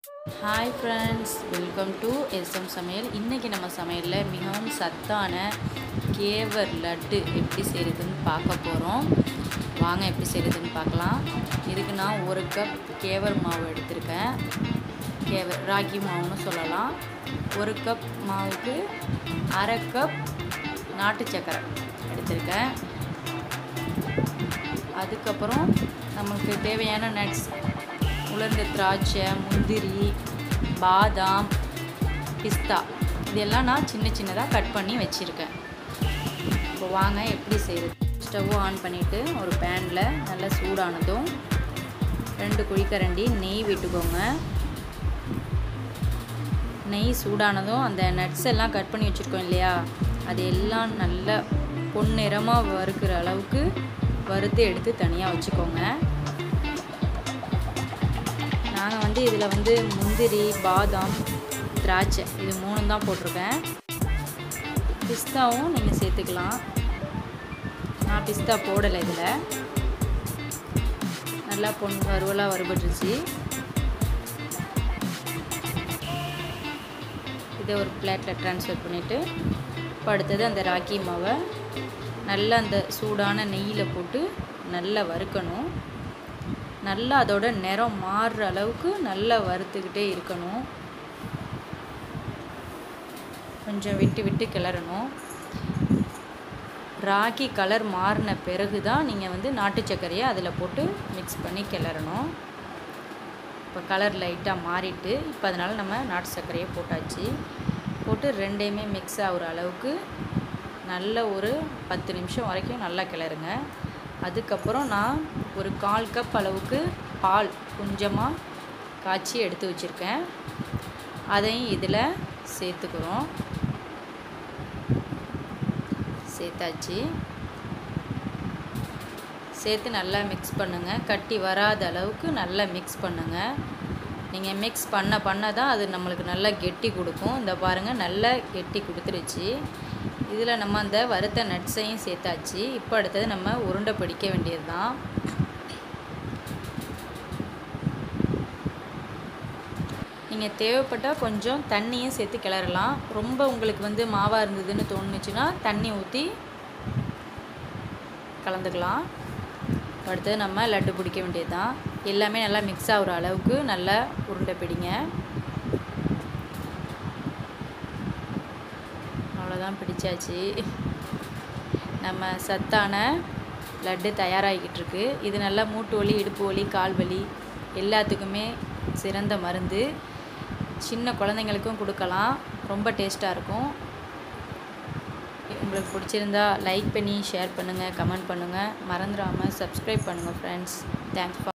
hi friends welcome to SM சமையல் இன்றைக்கி நம்ம சமையலில் மிகவும் சத்தான கேவர் லட்டு எப்படி செய்கிறதுன்னு பார்க்க போகிறோம் வாங்க எப்படி செய்கிறதுன்னு பார்க்கலாம் இதுக்கு நான் ஒரு கப் கேவர் மாவு எடுத்திருக்கேன் கேவர் ராகி மாவுன்னு சொல்லலாம் ஒரு கப் மாவுக்கு அரை கப் நாட்டு சக்கரை எடுத்திருக்கேன் அதுக்கப்புறம் நமக்கு தேவையான நட்ஸ் உலர்ந்த திராட்சை முந்திரி பாதாம் பிஸ்தா இதெல்லாம் நான் சின்ன சின்னதாக கட் பண்ணி வச்சுருக்கேன் இப்போ வாங்க எப்படி செய்கிறது ஸ்டவ் ஆன் பண்ணிவிட்டு ஒரு பேனில் நல்லா சூடானதும் ரெண்டு குழிக்கரண்டி நெய் விட்டுக்கோங்க நெய் சூடானதும் அந்த நட்ஸ் எல்லாம் கட் பண்ணி வச்சுருக்கோம் இல்லையா அது எல்லாம் நல்ல பொன்னிறமாக வறுக்கிற அளவுக்கு வறுத்து எடுத்து தனியாக வச்சுக்கோங்க நாங்கள் வந்து இதில் வந்து முந்திரி பாதாம் திராட்சை இது மூணும் தான் போட்டிருக்கேன் பிஸ்தாவும் நீங்கள் சேர்த்துக்கலாம் நான் பிஸ்தா போடலை இதில் நல்லா பொன் வறுவலாக வறுபட்டுருச்சு இதை ஒரு பிளேட்டில் ட்ரான்ஸ்ஃபர் பண்ணிவிட்டு இப்போ அடுத்தது அந்த ராக்கி மாவை நல்லா அந்த சூடான நெய்யில் போட்டு நல்லா வறுக்கணும் நல்லா அதோட நிறம் மாறுற அளவுக்கு நல்லா வறுத்துக்கிட்டே இருக்கணும் கொஞ்சம் விட்டு விட்டு கிளறணும் ராகி கலர் மாறின பிறகு தான் நீங்கள் வந்து நாட்டு சர்க்கரையை அதில் போட்டு மிக்ஸ் பண்ணி கிளறணும் இப்போ கலர் லைட்டாக மாறிட்டு இப்போ அதனால் நம்ம நாட்டு சர்க்கரையை போட்டாச்சு போட்டு ரெண்டையுமே மிக்ஸ் ஆகிற அளவுக்கு நல்ல ஒரு பத்து நிமிஷம் வரைக்கும் நல்லா கிளறுங்க அதுக்கப்புறம் நான் ஒரு கால் கப் அளவுக்கு பால் கொஞ்சமாக காய்ச்சி எடுத்து வச்சுருக்கேன் அதையும் இதில் சேர்த்துக்கிறோம் சேர்த்தாச்சு சேர்த்து நல்லா மிக்ஸ் பண்ணுங்கள் கட்டி வராத அளவுக்கு நல்லா மிக்ஸ் பண்ணுங்கள் நீங்கள் மிக்ஸ் பண்ண பண்ண தான் அது நம்மளுக்கு நல்லா கெட்டி கொடுக்கும் இந்த பாருங்கள் நல்லா கெட்டி கொடுத்துருச்சு இதில் நம்ம அந்த வறுத்த நட்ஸையும் சேர்த்தாச்சு இப்போ அடுத்தது நம்ம உருண்டை பிடிக்க வேண்டியது தான் நீங்கள் தேவைப்பட்டால் கொஞ்சம் தண்ணியும் சேர்த்து கிளறலாம் ரொம்ப உங்களுக்கு வந்து மாவாக இருந்ததுன்னு தோணுச்சுன்னா தண்ணி ஊற்றி கலந்துக்கலாம் அடுத்தது நம்ம லட்டு பிடிக்க வேண்டியது தான் எல்லாமே நல்லா மிக்ஸ் ஆகிற அளவுக்கு நல்லா உருண்டை பிடிங்க அவ்வளோதான் பிடிச்சாச்சு நம்ம சத்தான லட்டு தயாராகிக்கிட்டு இருக்கு இது நல்லா மூட்டு வலி இடுப்பு வலி கால் வலி எல்லாத்துக்குமே சிறந்த மருந்து சின்ன குழந்தைங்களுக்கும் கொடுக்கலாம் ரொம்ப டேஸ்ட்டாக இருக்கும் உங்களுக்கு பிடிச்சிருந்தா லைக் பண்ணி ஷேர் பண்ணுங்கள் கமெண்ட் பண்ணுங்கள் மறந்துடாமல் சப்ஸ்கிரைப் பண்ணுங்கள் ஃப்ரெண்ட்ஸ் தேங்க்ஸ் ஃபார்